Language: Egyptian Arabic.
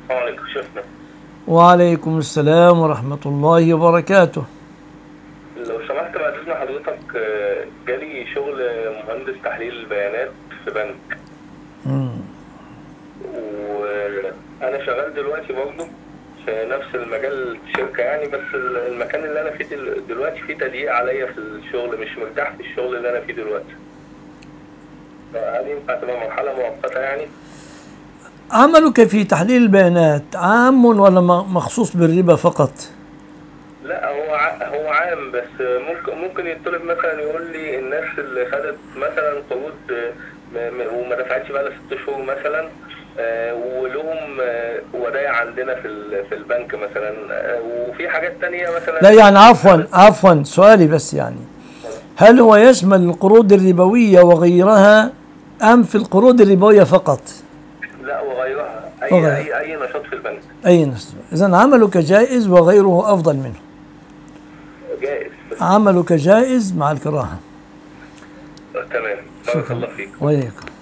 السلام عليكم شفنا وعليكم السلام ورحمة الله وبركاته لو سمحت بعد اذن حضرتك آه، جالي شغل مهندس تحليل بيانات في بنك مم. وانا شغال دلوقتي برضه في نفس المجال الشركه يعني بس المكان اللي انا فيه دل- دلوقتي فيه تضييق عليا في الشغل مش مرتاح في الشغل اللي انا فيه دلوقتي فهل ينفع تبقى مرحله مؤقته يعني؟ عملك في تحليل البيانات عام ولا م- مخصوص بالربا فقط لا هو ع- هو عام بس ممكن ممكن يطلب مثلا يقول لي الناس اللي خدت مثلا قروض م- م- وما دفعتش بقى لها ست شهور مثلا آه، ولهم آه، ودايع عندنا في ال- في البنك مثلا آه، وفي حاجات تانية مثلا لا يعني عفوا عفوا سؤالي بس يعني هل هو يشمل القروض الربوية وغيرها أم في القروض الربوية فقط لا وغيرها اي وغيرها. اي اي نشاط في البنك أي نسبة إذا عملك جائز وغيره أفضل منه جائز بس عملك جائز مع الكراهة تمام بارك الله فيك وإياكم